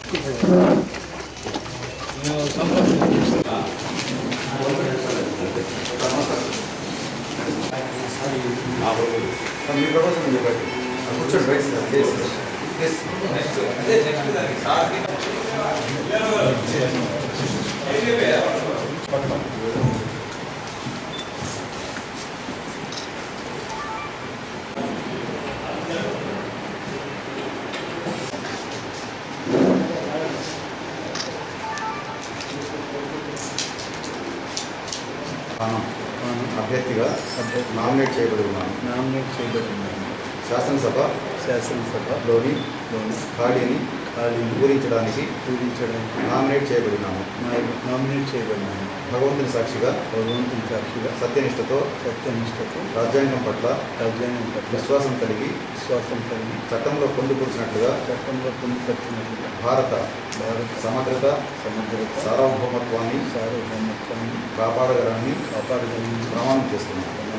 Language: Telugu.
మీ ప్రపోజల్ మీరు బయట కూర్చోండి బయట సార్ ప్లీజ్ ప్లీజ్ స్థానం అభ్యర్థిగా నామినేట్ చేయబడి ఉన్నాను నామినేట్ చేయబడినాను శాసనసభ శాసనసభలోని లోని ఖాళీని ఖాళీని పూరించడానికి పూరించడానికి నామినేట్ చేయబడినాను నా- నామినేట్ చేయబడినాను భగవంతుని సాక్షిగా భగవంతుని సాక్షిగా సత్యనిష్టతో సత్యనిష్టతో రాజ్యాంగం పట్ల రాజ్యాంగం పట్ల విశ్వాసం కలిగి విశ్వాసం కలిగి చట్టంలో పొందుపరిచినట్లుగా చట్టంలో పొందుపరిచినట్లుగా భారత భారత సమగ్రత సముద్రత సార్వభౌమత్వాన్ని సార్వభౌమత్వాన్ని కాపాడగలని కాపాడగలని ప్రమాణం చేస్తున్నాను